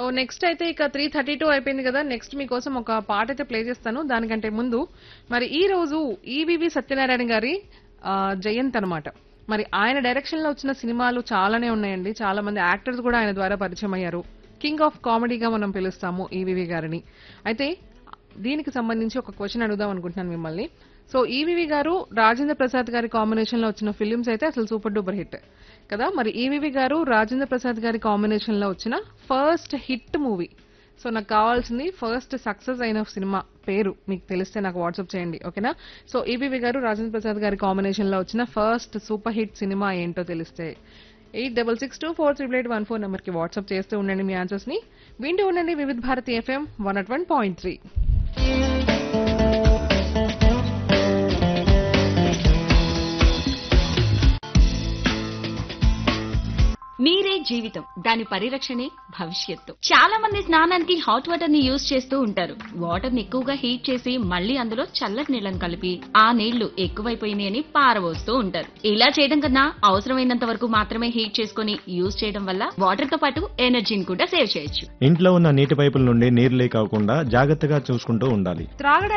next అయితే ఇక three thirty two అయిపోయింది కదా నెక్స్ట్ మీకోసం ఒక పాట అయితే ప్లే చేస్తాను దానికంటే ముందు మరి ఈ రోజు ఈవివి సత్యనారాయణ గారి ఆ, జయంత్ అన్నమాట మరి ఆయన డైరెక్షన్ లో వచ్చిన సినిమాలు చాలానే ఉన్నాయండి చాలా మంది యాక్టర్స్ కూడా ఆయన ద్వారా పరిచయం అయ్యారు కింగ్ ఆఫ్ కామెడీగా మనం పిలుస్తాము ఈవివి గారిని అయితే దీనికి సంబంధించి ఒక క్వశ్చన్ అడుగుదాం అనుకుంటున్నాను మిమ్మల్ని సో ఈవివి గారు రాజేంద్ర ప్రసాద్ గారి కాంబినేషన్ లో వచ్చిన ఫిలిమ్స్ అయితే అసలు సూపర్ డూపర్ హిట్ కదా మరి ఈవివి గారు రాజేంద్ర ప్రసాద్ గారి కాంబినేషన్ లో వచ్చిన ఫస్ట్ హిట్ మూవీ సో నాకు కావాల్సింది ఫస్ట్ సక్సెస్ అయిన సినిమా పేరు మీకు తెలిస్తే నాకు వాట్సాప్ చేయండి ఓకేనా సో ఈబీవి గారు రాజేంద్ర ప్రసాద్ గారి కాంబినేషన్ లో వచ్చిన ఫస్ట్ సూపర్ హిట్ సినిమా ఏంటో తెలిస్తే eight double six two four triple eight one four నెంబర్కి వాట్సాప్ చేస్తూ ఉండండి మీ ఆన్సర్స్ ని వింటూ ఉండండి Vividh Bharati FM one nought one point three నీరే జీవితం దాని పరిరక్షణే భవిష్యత్తు చాలా మంది స్నానానికి హాట్ వాటర్ ని యూజ్ చేస్తూ ఉంటారు వాటర్ ని ఎక్కువగా హీట్ చేసి మళ్ళీ అందులో చల్లటి నీళ్లను కలిపి ఆ నీళ్లు ఎక్కువైపోయినాయి అని పారబోస్తూ ఉంటారు ఇలా చేయడం కన్నా అవసరమైనంత వరకు మాత్రమే హీట్ చేసుకుని యూజ్ చేయడం వల్ల వాటర్ తో పాటు ఎనర్జీని కూడా సేవ్ చేయొచ్చు ఇంట్లో ఉన్న నీటి పైపుల నుండి నీరు లీక్ అవ్వకుండా జాగ్రత్తగా చూసుకుంటూ ఉండాలి త్రాగడానికి